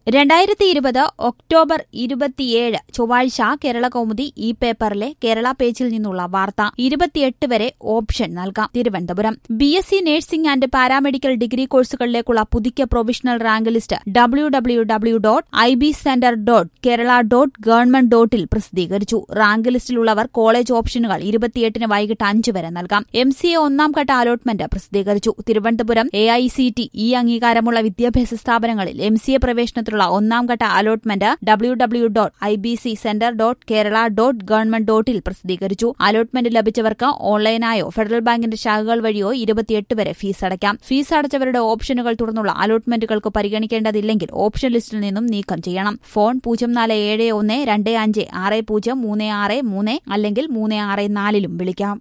രണ്ടായിരത്തി ഇരുപത് ഒക്ടോബർ ഇരുപത്തിയേഴ് ചൊവ്വാഴ്ച കേരള കൗമുദി ഈ പേപ്പറിലെ കേരള പേജിൽ നിന്നുള്ള വാർത്ത ഇരുപത്തിയെട്ട് വരെ ഓപ്ഷൻ നൽകാം Thiruvananthapuram B S C nursing and paramedical degree കോഴ്സുകളിലേക്കുള്ള പുതുക്കിയ provisional rank list W W W dot I B centre dot Kerala dot government ഡോട്ടിൽ പ്രസിദ്ധീകരിച്ചു റാങ്ക് ലിസ്റ്റിലുള്ളവർ കോളേജ് ഓപ്ഷനുകൾ ഇരുപത്തിയെട്ടിന് വൈകിട്ട് അഞ്ച് വരെ നൽകാം എം സി എ ഒന്നാം ഘട്ട അലോട്ട്മെന്റ് പ്രസിദ്ധീകരിച്ചു Thiruvananthapuram A I C T E അംഗീകാരമുള്ള വിദ്യാഭ്യാസ സ്ഥാപനങ്ങളിൽ എം സി എ പ്രവേശനത്തിലുള്ള ഒന്നാം ഘട്ട allotment W W dot I B C centre dot Kerala dot government ഡോട്ടിൽ പ്രസിദ്ധീകരിച്ചു അലോട്ട്മെന്റ് ലഭിച്ചവർക്ക് ഓൺലൈനായോ ഫെഡറൽ ബാങ്കിന്റെ ശാഖകൾ വഴിയോ ഇരുപത്തിയെട്ട് വരെ ഫീസ് അടയ്ക്കാം ഫീസ് അടച്ചവരുടെ ഓപ്ഷനുകൾ തുടർന്നുള്ള അലോട്ട്മെന്റുകൾക്ക് പരിഗണിക്കേണ്ടതില്ലെങ്കിൽ ഓപ്ഷൻ ലിസ്റ്റിൽ നിന്നും നീക്കം ചെയ്യണം ഫോൺ പൂജ്യം നാല് ഏഴ് ഒന്ന് രണ്ട് അഞ്ച് ആറ് പൂജ്യം മൂന്ന് ആറ് മൂന്ന് അല്ലെങ്കിൽ മൂന്ന് ആറ് നാലിലും വിളിക്കാം